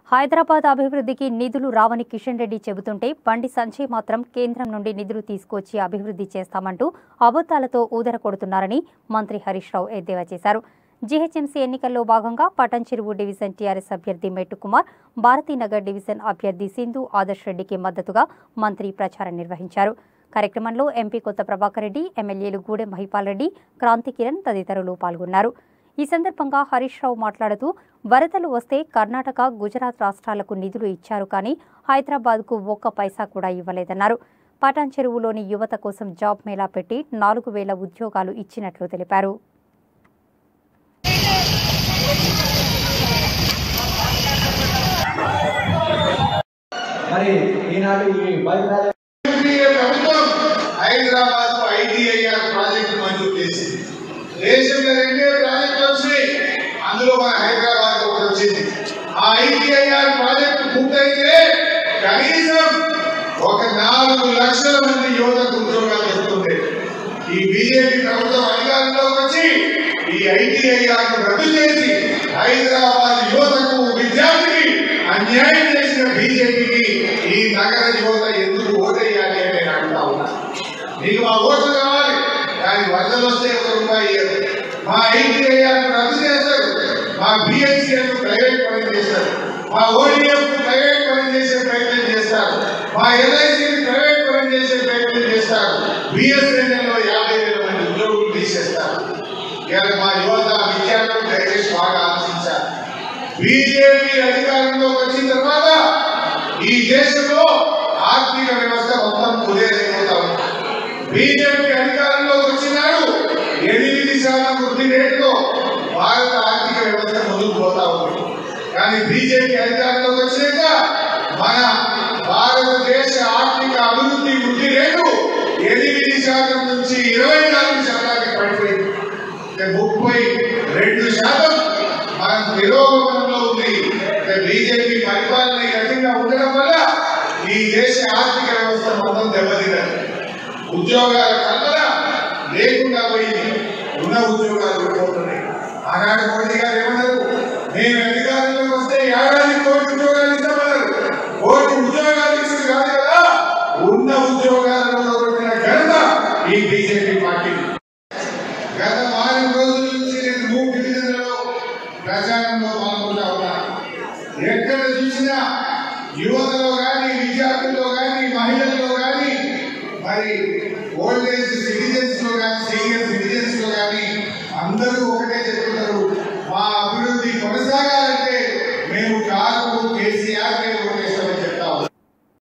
హైదరాబాద్ అభివృద్ధికి నిధులు రావని కిషన్ రెడ్డి చెబుతుంటే బండి సంజయ్ మాత్రం కేంద్రం నుండి నిధులు తీసుకొచ్చి అభివృద్ధి చేస్తామంటూ అబద్దాలతో ఊదర కొడుతున్నారని మంత్రి హరీష్ రావు ఎద్దేవా చేశారు జీహెచ్ఎంసీ ఎన్నికల్లో భాగంగా పటంచెరువు డివిజన్ టీఆర్ఎస్ అభ్యర్థి మెట్టుకుమార్ భారతీనగర్ డివిజన్ అభ్యర్థి సింధు ఆదర్శ్ రెడ్డికి మద్దతుగా మంత్రి ప్రచారం నిర్వహించారు కార్యక్రమంలో ఎంపీ కొత్త ప్రభాకర్ రెడ్డి ఎమ్మెల్యేలు గూడెం మహిపాల్ రెడ్డి క్రాంతి కిరణ్ తదితరులు పాల్గొన్నారు ఈ సందర్భంగా హరీష్ రావు మాట్లాడుతూ వరదలు వస్తే కర్ణాటక గుజరాత్ రాష్ట్రాలకు నిధులు ఇచ్చారు కానీ హైదరాబాద్కు ఒక్క పైసా కూడా ఇవ్వలేదన్నారు పటాన్ చెరువులోని యువత కోసం జాబ్ మేళా పెట్టి నాలుగు వేల ఉద్యోగాలు ఇచ్చినట్లు తెలిపారు మరి ఈనాడు ఈ బైక్ ర్యాలీ ఎన్డీఏ ప్రభుత్వం హైదరాబాద్ కు ఐటీఐఆర్ ప్రాజెక్టు మంజూరు చేసింది దేశంలో రెండే ప్రాజెక్టులు వచ్చినాయి అందులో మన హైదరాబాద్ ఒకటి వచ్చింది ఆ ఐటీఐఆర్ ప్రాజెక్టు పూర్తయితే కనీసం ఒక నాలుగు లక్షల మంది యువతకు ఉద్యోగాలు వస్తుంది ఈ బీజేపీ ప్రభుత్వం అధికారంలోకి వచ్చి ఈ ఐటీఐఆర్ రద్దు చేసి హైదరాబాద్ యువతకు విద్యార్థికి అన్యాయం చేసిన బీజేపీకి ఈ నగర యువత ఎందుకు ఓటేయాలి అని నేను అడుగుతా ఉన్నా నీకు మా ఓట్లు కావాలి కానీ వరదలు వస్తే ఒక రూపాయి ఇయ్యరు. మా ఐటీఐఆర్ రద్దు చేస్తారు మా బిఎస్సీఎల్ ప్రైవేట్ పని చేస్తారు మా ఓడిఎఫ్ ప్రైవేట్ పని చేసే ప్రయత్నం చేస్తారు మా ఎల్ఐసీని ప్రైవేట్ పని చేసే ప్రయత్నం చేస్తారు బిఎస్ఎన్ఎల్ లో యాభై వేల మంది ఉద్యోగులు తీసేస్తారు ఇవాళ మా యువత విద్యార్థులు దయచేసి బాగా ఆలోచించాలి బీజేపీ అధికారంలోకి వచ్చిన తర్వాత ఈ దేశంలో ఆర్థిక వ్యవస్థ మొత్తం కుదేరైపోతా ఉంది బీజేపీ అధికారంలోకి వచ్చినాడు ఎనిమిది శాతం వృద్ధి రేటుతో భారత ఆర్థిక వ్యవస్థ ముందుకు పోతా ఉంది కానీ బీజేపీ అధికారంలోకి వచ్చినాక మన భారతదేశ ఆర్థిక అభివృద్ధి వృద్ధి రేటు ఎనిమిది శాతం నుంచి ఇరవై నాలుగు శాతానికి పడిపోయింది అంటే ముప్పై రెండు శాతం మనం తిరోగమనంలో ఉంది అంటే బీజేపీ పరిపాలన ఈ రకంగా ఉండడం వల్ల ఈ దేశ ఆర్థిక వ్యవస్థ మొత్తం దెబ్బతిన్నది ఉద్యోగాల కల్పన లేకుండా పోయింది ఉన్న ఉద్యోగాలు ఊడిపోతున్నాయి ఆనాడు మోడీ గారు ఏమన్నారు మేము అధికారంలోకి వస్తే ఏడాది కోటి ఉద్యోగాలు ఇస్తామన్నారు కోటి ఉద్యోగాలు ఇచ్చింది కాదు కదా ఉన్న ఉద్యోగాలలో పెట్టిన ఘనత ఈ బీజేపీ పార్టీ గత వారం రోజుల నుంచి నేను మూడు డివిజన్లలో ప్రచారంలో పాల్గొంటా ఉన్నా ఎక్కడ చూసినా యువతలో కానీ విద్యార్థుల్లో కానీ మహిళల్లో కానీ మరి ఓల్డ్ ఏజ్ సిటిజన్స్ లో కానీ సీనియర్ సిటిజన్స్ లో కానీ అందరూ ఒకటే చెప్తున్నారు మా అభివృద్ధి కొనసాగాలంటే మేము కారు కేసీఆర్